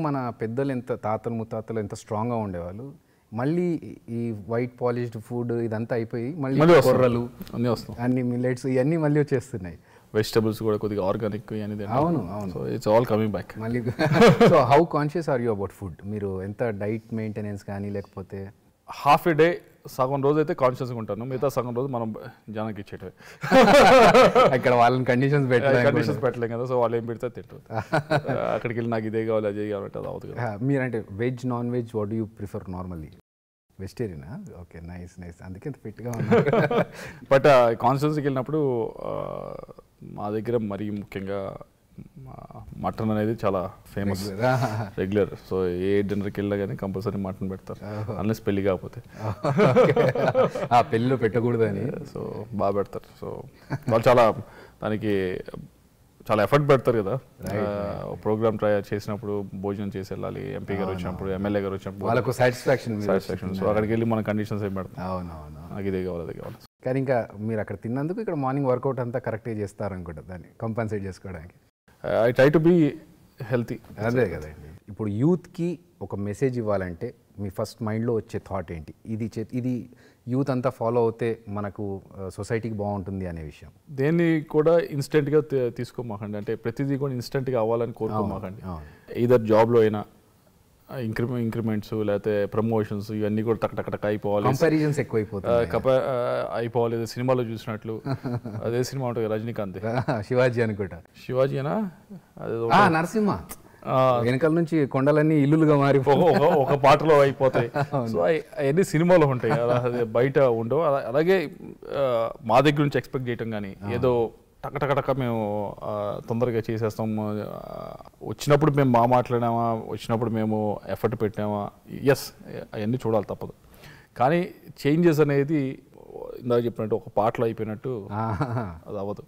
మన పెద్దలు ఎంత తాతలు ముత్తాతలు ఎంత స్ట్రాంగ్గా ఉండేవాళ్ళు మళ్ళీ ఈ వైట్ పాలిష్డ్ ఫుడ్ ఇదంతా అయిపోయి మళ్ళీ మళ్ళీ వస్తాం. కొర్రలు అన్నీ వస్తాం అన్ని మిల్లెట్స్ ఇవన్నీ మళ్ళీ వచ్చేస్తున్నాయి వెజిటబుల్స్ కూడా కొద్దిగా ఆర్గానిక్ అనేది అవును, అవును. So it's all coming back మళ్ళీ so how conscious are you about food మీరు ఎంత డైట్ మెయింటెనెన్స్ కానీ లేకపోతే హాఫ్ ఏ డే సగం రోజు అయితే కాన్షియస్గా ఉంటాను మిగతా సగం రోజు మనం జనానికి ఇచ్చేటవి అక్కడ వాళ్ళని కండిషన్స్ పెట్టాలి కండిషన్స్ పెట్టలేం కదా సో వాళ్ళు ఏం పెడితే తింటారు అక్కడికి వెళ్ళి నాకు ఇదే కావాలి అదే కావాలంటే అది అవుతుంది కదా మీరంటే veg non veg what you prefer normally వెజిటేరియనా ఓకే నైస్ నైస్ అందుకే ఇంత ఫిట్గా ఉన్నారు బట్ కాన్స్టిట్యూన్సీకి వెళ్ళినప్పుడు ఆ, మా దగ్గర మరీ ముఖ్యంగా మటన్ అనేది చాలా ఫేమస్ రెగ్యులర్ సో ఏ డిన్నర్కి వెళ్ళినా కానీ కంపల్సరీ మటన్ పెడతారు అన్లెస్ పెళ్లి కాకపోతే ఆ పెళ్ళిలో పెట్టకూడదని సో బాగా పెడతారు సో వాళ్ళు చాలా దానికి చాలా ఎఫర్ట్ పెడతారు కదా ప్రోగ్రామ్ ట్రై చేసినప్పుడు భోజనం చేసి వెళ్ళాలి ఎంపీ గారు వచ్చినప్పుడు ఎమ్మెల్యే గారు వచ్చినప్పుడు వాళ్ళకు సాటిస్ఫాక్షన్ సాటిస్ఫాక్షన్ సో అక్కడికి వెళ్ళి మన కండిషన్స్ ఏం పెడతాం అవునవును నాకు ఇదే కావాలి అదే కావాలి కానీ ఇంకా మీరు అక్కడ తిన్నందుకు ఇక్కడ మార్నింగ్ వర్కౌట్ అంతా కరెక్ట్గా చేస్తారనుకుంటా దాన్ని కంపన్సేట్ చేసుకోవడానికి I try to be healthy అదే కదండి ఇప్పుడు యూత్కి ఒక మెసేజ్ ఇవ్వాలంటే మీ ఫస్ట్ మైండ్లో వచ్చే థాట్ ఏంటి ఇది చే- ఇది యూత్ అంతా ఫాలో అవుతే మనకు సొసైటీకి బాగుంటుంది అనే విషయం దేన్ని కూడా ఇన్స్టెంట్గా తీసుకోమాకండి అంటే ప్రతిదీ కూడా ఇన్స్టెంట్గా అవ్వాలని కోరుకోమాకండి అవును. ఈధర్ జాబ్లో అయినా ఇంక్రిమె ఇంక్రిమెంట్స్ లేకపోతే ప్రమోషన్స్ ఇవన్నీ కూడా టక్ టక్ టక్ అయిపోవాలి కంపారిజన్స్ ఆ, ఎక్కువైపోతుంది కప ఆ, అయిపోవాలి ఏదో సినిమాలో చూసినట్లు అదే సినిమా ఉంటుంది కదా, రజనీకాంత్ శివాజీ అనుకుంటా శివాజీనా అదేదో ఆ, నరసింహ ఆ, వెనకాల నుంచి కొండలన్నీ ఇల్లులుగా మారిపో ఒక- ఒక- ఒక పాటలో అయిపోతాయి సో అవన్నీ సినిమాలో ఉంటాయి అలా అదే బయట ఉండవు అలా- అలాగే ఆ, మా దగ్గర నుంచి ఎక్స్పెక్ట్ చేయటం కానీ ఏదో టక టక టక మేము ఆ, తొందరగా చేసేస్తాం ఆ, వచ్చినప్పుడు మేము మా మాట్లాడామా వచ్చినప్పుడు మేము ఎఫర్ట్ పెట్టామా ఎస్ అవన్నీ చూడాలి తప్పదు కానీ చేంజెస్ అనేది ఇందాక చెప్పినట్టు ఒక పాటలో అయిపోయినట్టు అది అవ్వదు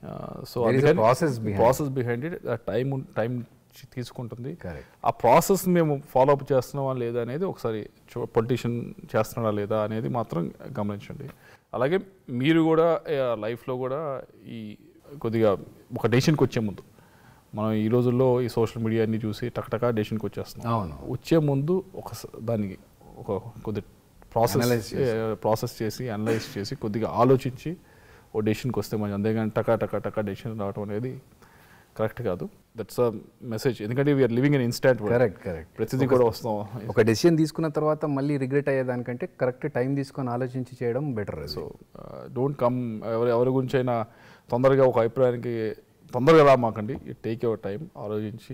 so There is a process behind process behind it time time తీసుకుంటుంది Correct. ఆ ప్రాసెస్ మేము ఫాలో అప్ చేస్తున్నావా లేదా అనేది ఒకసారి పొలిటీషియన్ చేస్తున్నాడా లేదా అనేది మాత్రం గమనించండి అలాగే మీరు కూడా లైఫ్లో కూడా ఈ కొద్దిగా ఒక డెసిషన్కి వచ్చే ముందు మనం ఈ రోజుల్లో ఈ సోషల్ మీడియా అన్ని చూసి టక్టకా డెసిషన్కి వచ్చేస్తున్నాం అవును. వచ్చే ముందు ఒక స- దానికి ఒక కొద్ది ప్రాసెస్ Analyze ప్రాసెస్ చేసి అనలైజ్ చేసి కొద్దిగా ఆలోచించి ఓ డెసిషన్కి వస్తే మంచి అంతేగాని టకా టకా టకా డెసిషన్ రావడం అనేది కరెక్ట్ కాదు దట్స్ అ మెసేజ్ ఎందుకంటే we are living in instant correct correct ప్రతిదీ కూడా వస్తాం ఒక డెసిషన్ తీసుకున్న తర్వాత మళ్ళీ రిగ్రెట్ అయ్యేదానికంటే కరెక్ట్ టైం తీసుకొని ఆలోచించి చేయడం బెటర్ సో డోంట్ కమ్ ఎవరి ఎవరి గురించి అయినా తొందరగా ఒక అభిప్రాయానికి తొందరగా రా మాకండి టేక్ యువర్ టైం ఆలోచించి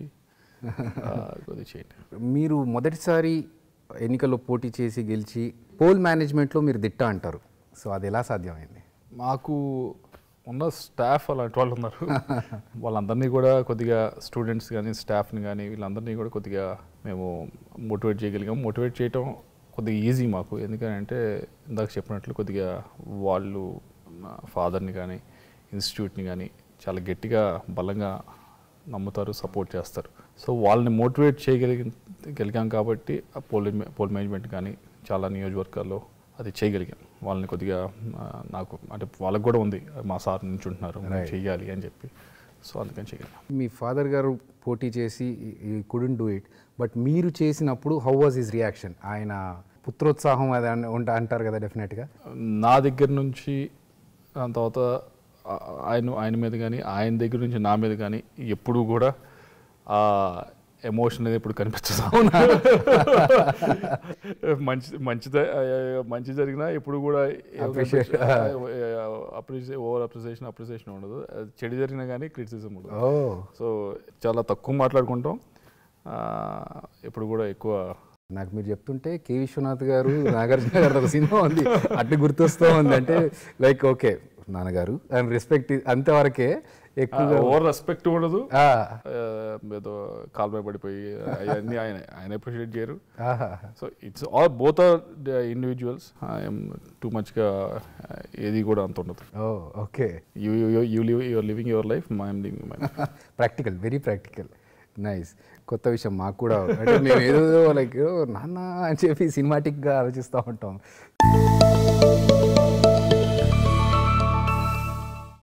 ఆ, కొద్దిగా చేయండి మీరు మొదటిసారి ఎన్నికల్లో పోటీ చేసి గెలిచి పోల్ మేనేజ్మెంట్లో మీరు దిట్ట అంటారు సో అది ఎలా సాధ్యమైంది మాకు ఉన్న స్టాఫ్ అలాంటి వాళ్ళు ఉన్నారు వాళ్ళందరినీ కూడా కొద్దిగా స్టూడెంట్స్ కానీ స్టాఫ్ని కానీ వీళ్ళందరినీ కూడా కొద్దిగా మేము మోటివేట్ చేయగలిగాం మోటివేట్ చేయటం కొద్దిగా ఈజీ మాకు ఎందుకంటే ఇందాక చెప్పినట్లు కొద్దిగా వాళ్ళు ఫాదర్ని కానీ ఇన్స్టిట్యూట్ని కానీ చాలా గట్టిగా బలంగా నమ్ముతారు సపోర్ట్ చేస్తారు సో వాళ్ళని మోటివేట్ చేయగలిగి గలిగాం కాబట్టి ఆ పోల్ పోల్ మేనేజ్మెంట్ కానీ చాలా నియోజకవర్గాల్లో అది చేయగలిగాం వాళ్ళని కొద్దిగా ఆ, నాకు అంటే వాళ్ళకి కూడా ఉంది మా సార్ నుంచి ఉంటున్నారు మనం చెయ్యాలి అని చెప్పి సో అందుకని చేయగలిగాం మీ ఫాదర్ గారు పోటీ చేసి కుడెంట్ డూ ఇట్ బట్ మీరు చేసినప్పుడు హౌ వాజ్ హిస్ రియాక్షన్ ఆయన పుత్రోత్సాహం అది అన్- ఉంటా అంటారు కదా డెఫినెట్గా నా దగ్గర నుంచి దాని తర్వాత ఆ- ఆయన ఆయన మీద కానీ ఆయన దగ్గర నుంచి నా మీద కానీ ఎప్పుడూ కూడా ఆ ఎమోషన్ అనేది ఇప్పుడు కనిపించదు మంచి మంచి మంచి జరిగినా ఎప్పుడు కూడా Appreciate- appreciate over appreciation appreciation ఉండదు చెడు జరిగినా కానీ క్రిటిసిజం ఉండదు ఓ సో చాలా తక్కువ మాట్లాడుకుంటాం ఆ, ఎప్పుడు కూడా ఎక్కువ నాకు మీరు చెప్తుంటే కే విశ్వనాథ్ గారు నాగార్జున గారు ఒక సినిమా ఉంది అట్లా గుర్తొస్తూ ఉంది అంటే లైక్ ఓకే నాన్నగారు అండ్ రెస్పెక్ట్ అంతవరకే ఎక్కువగా ఓవర్ రెస్పెక్ట్ ఉండదు ఆ, ఆ, ఏదో కాల్ మీద పడిపోయి అవన్నీ ఆయన ఆయన అప్రిషియేట్ చేయరు ఆహా. So it's all both are individuals I'm too మచ్గా ఏది కూడా అంత ఉండదు oh okay you you live your living your life my living my practical very practical nice కొత్త విషయం మాకు కూడా అంటే మేము ఏదో లైక్ నాన్న అని చెప్పి సినిమాటిక్గా ఆలోచిస్తూ ఉంటాం